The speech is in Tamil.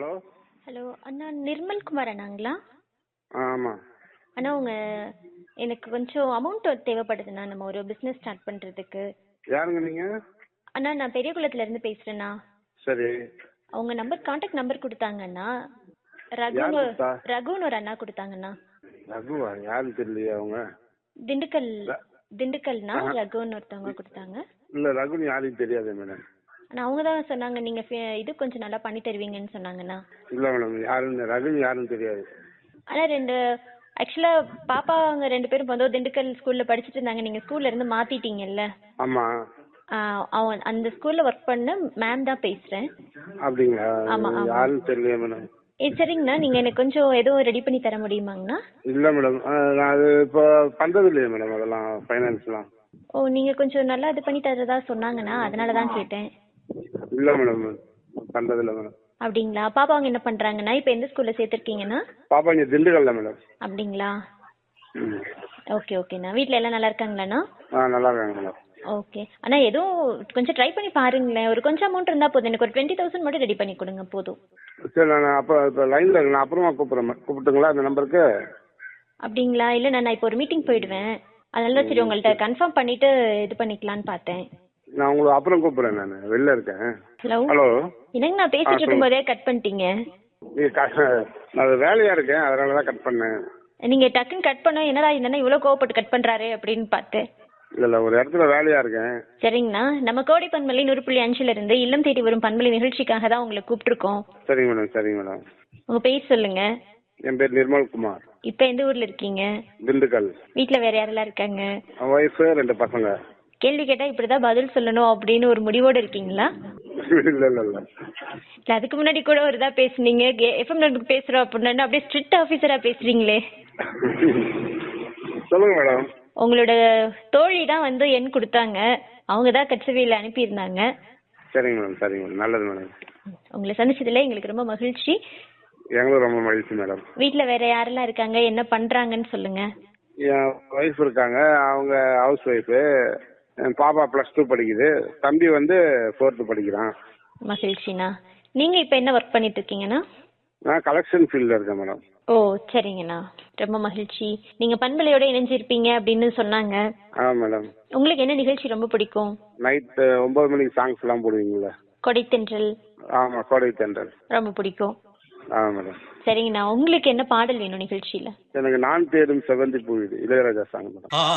ஹலோ ஹலோ அண்ணா நிர்மல் குமார் அண்ணாங்களா ஆ ஆமாம் அண்ணா உங்க எனக்கு கொஞ்சம் அமௌண்ட் தேவைப்படுதுண்ணா நம்ம ஒரு பிஸ்னஸ் ஸ்டார்ட் பண்ணுறதுக்கு யாருங்க நீங்கள் அண்ணா நான் பெரியகுளத்துல இருந்து பேசுகிறேண்ணா சரி அவங்க நம்பர் காண்டாக்ட் நம்பர் கொடுத்தாங்கண்ணா யார் ரகுன்னு கொடுத்தா? ரகுன்னு ஒரு அண்ணா கொடுத்தாங்கண்ணா ரகுவா யாருன்னு தெரியலையே அவங்க திண்டுக்கல் ர- திண்டுக்கல்னா ஆஹா. ரகுன்னு ஒருத்தவங்க கொடுத்தாங்க இல்லை ரகுன்னு யாரையும் தெரியாது மேடம் அண்ணா அவங்க தான் சொன்னாங்க நீங்கள் இது கொஞ்சம் நல்லா பண்ணி தருவீங்கன்னு சொன்னாங்கண்ணா இல்லை மேடம் யாருன்னு ரகுன்னு யாருன்னு தெரியாது ஆனா ரெண்டு ஆக்சுவலா பாப்பா அவங்க ரெண்டு பேரும் வந்து திண்டுக்கல் ஸ்கூல்ல படிச்சுட்டு இருந்தாங்க நீங்க ஸ்கூல்ல இருந்து மாத்திட்டீங்கல்ல ஆமாம் ஆஹ் அவன் அந்த ஸ்கூல்ல ஒர்க் பண்ண மேம் தான் பேசுறேன் அப்படிங்களா ஆமா, ஆமா. யாருன்னு தெரியலையே மேடம் ஏ சரிங்கண்ணா நீங்க எனக்கு கொஞ்சம் எதுவும் ரெடி பண்ணி தர முடியுமாங்கண்ணா இல்லை மேடம் நான் அது இப்போ பண்ணுறது இல்லையே மேடம் அதெல்லாம் ஃபைனான்ஸ்லாம் ஓ நீங்க கொஞ்சம் நல்லா இது பண்ணி தரதா சொன்னாங்கண்ணா அதனால தான் கேட்டேன் இல்லை மேடம் பண்ணுறது இல்லை மேடம் அப்படிங்களா பாப்பா அவங்க என்ன பண்றாங்கண்ணா இப்போ எந்த ஸ்கூல்ல சேர்த்துருக்கீங்கண்ணா பாப்பா இங்கே திண்டுக்கல்ல மேடம் அப்படிங்களா ம். ஓகே ஓகேண்ணா வீட்ல எல்லாம் நல்லா இருக்காங்களாண்ணா ஆ நல்லா இருக்காங்க மேடம் ஓகே அண்ணா எதுவும் கொஞ்சம் ட்ரை பண்ணி பாருங்களேன் ஒரு கொஞ்சம் அமௌண்ட் இருந்தா போதும் எனக்கு ஒரு டுவெண்ட்டி தௌசண்ட் மட்டும் ரெடி பண்ணி கொடுங்க போதும் சரி நான் அப்போ இப்போ லைனில் இருக்கு நான் அப்புறமா கூப்பிட்றேன் மே- கூப்பிட்டுங்களா அந்த நம்பருக்கு அப்படிங்களா இல்லை நான் இப்போ ஒரு மீட்டிங் போயிடுவேன் அதனால தான் சரி உங்கள்கிட்ட கன்ஃபார்ம் பண்ணிட்டு இது பண்ணிக்கலான்னு பார்த்தேன் நான் உங்களுக்கு அப்புறம் கூப்பிட்றேன் நான் வெளில இருக்கேன் ஹலோ ஹலோ என்னங்க நான் பேசிட்டு சொல்லுங்க. இருக்கும்போதே கட் பண்ணிட்டீங்க நீ க நான் வேலையாக இருக்கேன் அதனால தான் கட் பண்ணேன் நீங்க டக்குன்னு கட் பண்ண என்னடா என்னன்னா இவ்வளோ கோவப்பட்டு கட் பண்றாரு அப்படின்னு பார்த்தேன் இல்லை இல்லை ஒரு இடத்துல வேலையாக இருக்கேன் சரிங்கண்ணா நம்ம கோடி பண்பலை நூறு புள்ளி அஞ்சுல இருந்து இல்லம் தேடி வரும் பண்பலை நிகழ்ச்சிக்காக தான் உங்களை கூப்பிட்டுருக்கோம் சரிங்க மேடம் சரிங்க மேடம் உங்க பேர் சொல்லுங்க என் பேர் நிர்மல் குமார் இப்போ எந்த ஊர்ல இருக்கீங்க திண்டுக்கல் வீட்ல வேற யாரெல்லாம் இருக்காங்க ஒய்ஃபு ரெண்டு பசங்க கேள்வி கேட்டா இப்படிதான் பதில் சொல்லணும் அப்படின்னு ஒரு முடிவோடு இருக்கீங்களா இல்லை இல்லை இல்லை இல்ல அதுக்கு முன்னாடி கூட ஒரு இதா பேசுனீங்க எஃப்எம் நோட்டுக்கு பேசுறோம் அப்படின்னு அப்படியே ஸ்ட்ரிக்ட் ஆஃபீஸரா பேசுறீங்களே சொல்லுங்க மேடம் உங்களோட தோழி தான் வந்து எண் கொடுத்தாங்க அவங்க தான் கட்சவியில் அனுப்பியிருந்தாங்க சரிங்க மேடம் சரிங்க மேடம் நல்லது மேடம் உங்களை சந்திச்சதுல எங்களுக்கு ரொம்ப மகிழ்ச்சி எங்களும் ரொம்ப மகிழ்ச்சி மேடம் வீட்ல வேற யாரெல்லாம் இருக்காங்க என்ன பண்றாங்கன்னு சொல்லுங்க என் ஒய்ஃப் இருக்காங்க அவங்க ஹவுஸ் ஒய்ஃபு என் பாப்பா ப்ளஸ் டூ படிக்குது தம்பி வந்து ஃபோர்த்து படிக்கிறான் மகிழ்ச்சிண்ணா நீங்க இப்ப என்ன ஒர்க் பண்ணிட்டு இருக்கீங்கண்ணா நான் கலெக்ஷன் ஃபீல்டில் இருக்கேன் மேடம் ஓ சரிங்கண்ணா ரொம்ப மகிழ்ச்சி நீங்க பண்பலையோட இணைஞ்சிருப்பீங்க அப்படின்னு சொன்னாங்க ஆ மேடம் உங்களுக்கு என்ன நிகழ்ச்சி ரொம்ப பிடிக்கும் நைட்டு ஒம்பது மணிக்கு சாங்ஸ்லாம் போடுவீங்களா கொடைத்தென்றல் ஆமாம் கோடை தென்றல் ரொம்ப பிடிக்கும் ஆ மேடம் சரிங்கண்ணா உங்களுக்கு என்ன பாடல் வேணும் நிகழ்ச்சியில எனக்கு நான் தேடும் செவந்தி பூ இது இளையராஜா சாங் மேடம்